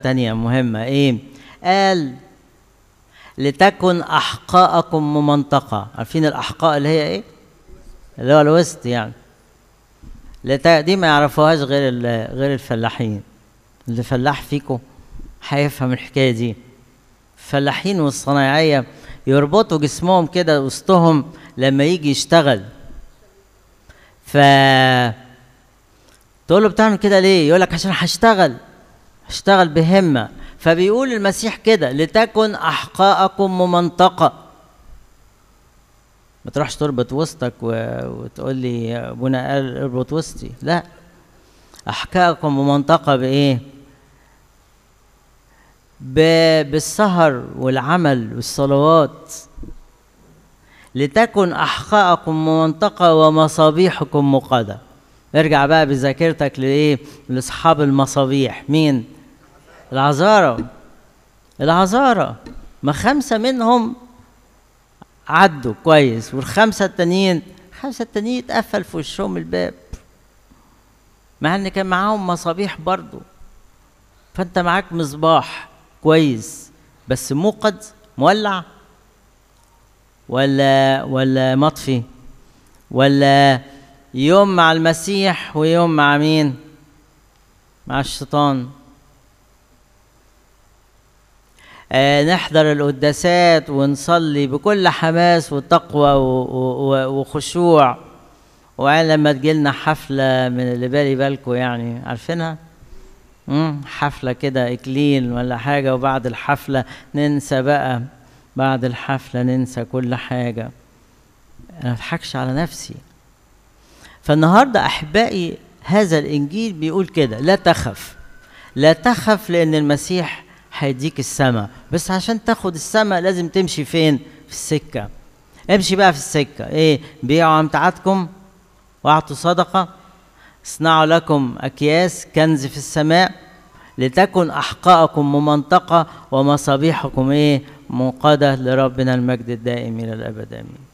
تانية مهمة ايه قال لتكن احقاءكم ممنطقة عارفين الاحقاء اللي هي ايه اللي هو الوسط يعني لت... دي ما يعرفوهاش غير ال... غير الفلاحين اللي فلاح فيكم هيفهم الحكاية دي الفلاحين والصنايعية يربطوا جسمهم كده وسطهم لما يجي يشتغل ف تقول له بتعمل كده ليه يقول لك عشان هشتغل هشتغل بهمة فبيقول المسيح كده لتكن أحقاءكم ممنطقة ما تروحش تربط وسطك و... وتقول لي ابونا قال اربط وسطي لا أحقاءكم ممنطقة بإيه ب... بالسهر والعمل والصلوات لتكن أحقاءكم ممنطقة ومصابيحكم مقادة ارجع بقى بذاكرتك لايه لاصحاب المصابيح مين العذارى العذارى ما خمسه منهم عدوا كويس والخمسه التانيين الخمسه التانيين اتقفل في وشهم الباب مع ان كان معاهم مصابيح برضو فانت معاك مصباح كويس بس موقد مولع ولا ولا مطفي ولا يوم مع المسيح ويوم مع مين مع الشيطان آه نحضر القداسات ونصلي بكل حماس وتقوى وخشوع وعين لما تجيلنا حفلة من اللي بالي بالكم يعني عارفينها مم حفلة كده إكليل ولا حاجة وبعد الحفلة ننسى بقى بعد الحفلة ننسى كل حاجة أنا ما بضحكش على نفسي فالنهارده احبائي هذا الانجيل بيقول كده لا تخف لا تخف لان المسيح هيديك السماء بس عشان تاخد السماء لازم تمشي فين في السكه امشي بقى في السكه ايه بيعوا امتعتكم واعطوا صدقه اصنعوا لكم اكياس كنز في السماء لتكن احقاءكم ممنطقه ومصابيحكم ايه منقده لربنا المجد الدائم الى الابد امين